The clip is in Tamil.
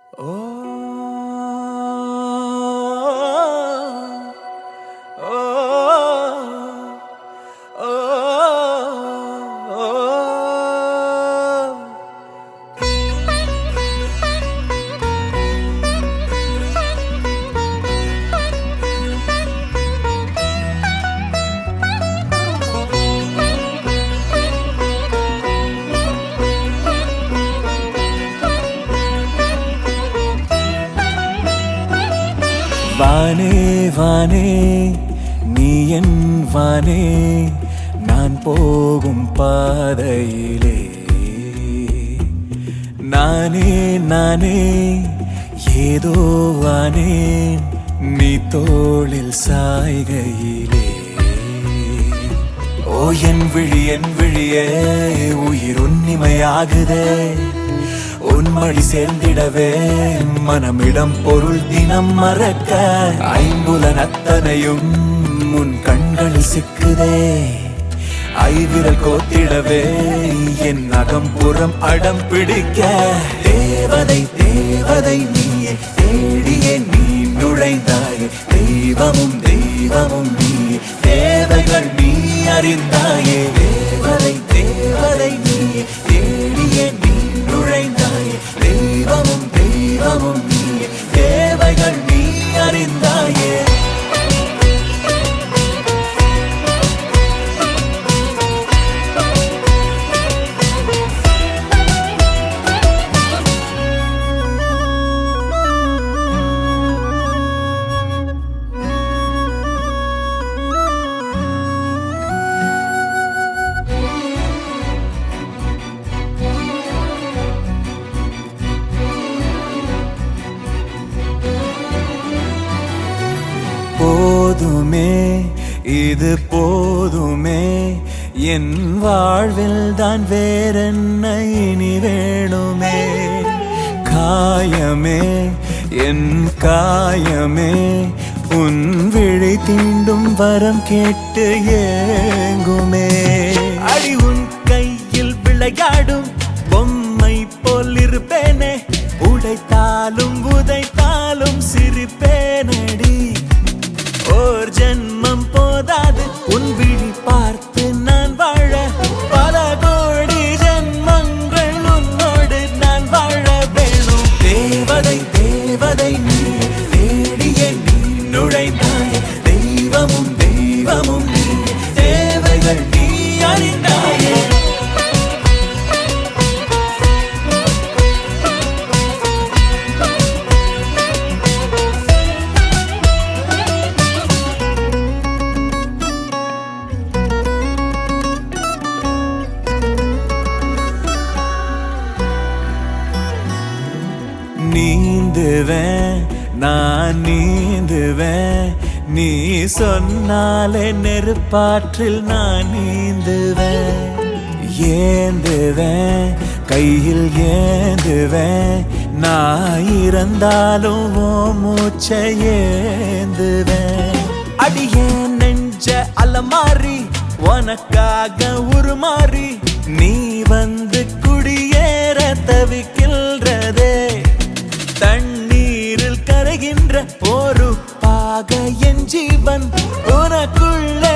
வானே வானே நீ என் வானே நான் போகும் பாதையிலே நானே நானே ஏதோ வானேன் நீ தோளில் சாய்கையிலே ஓ என் விழி என் விழியே உயிர் உன்னிமையாகுதே உன்மொழி சேர்ந்திடவே மனமிடம் பொருள் தினம் மறக்க ஐம்புலன் அத்தனையும் உன் கண்களில் சிக்குதே ஐவிரல் கோத்திடவே என் அகம்புறம் அடம் பிடிக்க தேவதை தேவதை நீயே தேடியே நீ நுழைந்தாயே தெய்வமும் தெய்வமும் நீ தேவைகள் நீ அறிந்தாயே தேவதை தேவதை நீயே தேடியே நீ நுழைந்தாயே தெய்வமும் தெய்வமும் நீ தேவைகள் நீ அறிந்தாயே போதுமே இது போதுமே என் வாழ்வில் தான் வேறென்ன இனி வேணுமே காயமே என் காயமே உன் விழி தீண்டும் வரம் கேட்டு ஏங்குமே அடி உன் கையில் விளையாடும் பொம்மை போல் இருப்பேனே உடைத்தாலும் உதைத்தாலும் சிரிப்பேனடி ஓர் ஜென்மம் போதாது உன் விழி பார்த்து நான் வாழ பல கோடி ஜென்மங்கள் உன்னோடு நான் வாழ வேணும் தேவதை தேவதை நீ தேடிய நீ நுழைந்தாய் தெய்வமும் தெய்வமும் நீ தேவைகள் நீ அறிந்தாயே நீந்துவேன் நான் நீந்துவேன் நீ சொன்னாலே நெருப்பாற்றில் நான் நீந்துவேன் ஏந்துவேன் கையில் ஏந்துவேன் நான் இறந்தாலும் ஓ மூச்சை ஏந்துவேன் அடியே நெஞ்ச அலமாரி உனக்காக உருமாறி நீ வந்து குடியேற தவிக்கின்றதே தண்ணீரில் கரைகின்ற ஒரு பாக என் ஜீவன் உனக்குள்ள